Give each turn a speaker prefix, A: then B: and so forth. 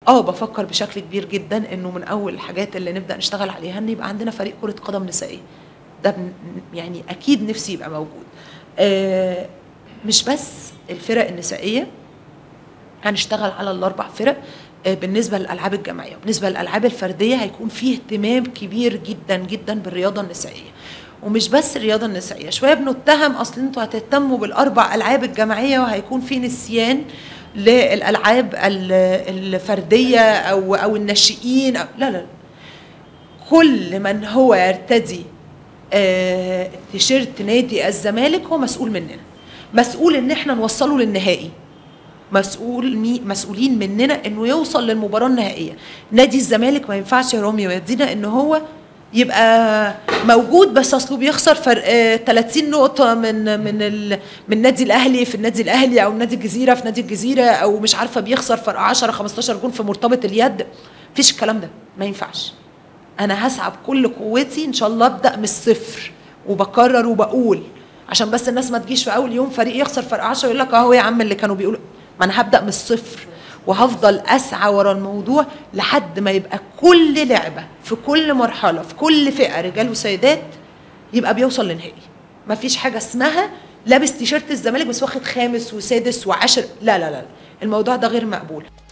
A: اه بفكر بشكل كبير جدا انه من اول الحاجات اللي نبدا نشتغل عليها ان يبقى عندنا فريق كره قدم نسائيه ده بن- يعني اكيد نفسي يبقى موجود آه، مش بس الفرق النسائيه هنشتغل على الاربع فرق آه، بالنسبه للالعاب الجماعيه وبالنسبه للالعاب الفرديه هيكون فيه اهتمام كبير جدا جدا بالرياضه النسائيه ومش بس الرياضه النسائيه شويه بنتهم اصل انتوا هتهتموا بالاربع العاب الجماعيه وهيكون في نسيان للالعاب ال- الفرديه او او الناشئين أو لا لا كل من هو يرتدي آه، تيشيرت نادي الزمالك هو مسؤول مننا مسؤول ان احنا نوصله للنهائي مسؤول مي مسؤولين مننا انه يوصل للمباراه النهائيه نادي الزمالك ما ينفعش يا رامي ويدينا ان هو يبقى موجود بس اصله بيخسر فرق آه، 30 نقطه من من ال من النادي الاهلي في النادي الاهلي او نادي الجزيره في نادي الجزيره او مش عارفه بيخسر فرق 10 15 جون في مرتبط اليد مفيش الكلام ده ما ينفعش انا هسعى بكل قوتي ان شاء الله ابدا من الصفر وبكرر وبقول عشان بس الناس ما تجيش في اول يوم فريق يخسر فرق 10 يقول لك اهو يا عم اللي كانوا بيقولوا ما انا هبدا من الصفر وهفضل اسعى ورا الموضوع لحد ما يبقى كل لعبه في كل مرحله في كل فئه رجال وسيدات يبقى بيوصل لنهائي ما فيش حاجه اسمها لابس تيشيرت الزمالك بس واخد خامس وسادس وعاشر لا لا لا الموضوع ده غير مقبول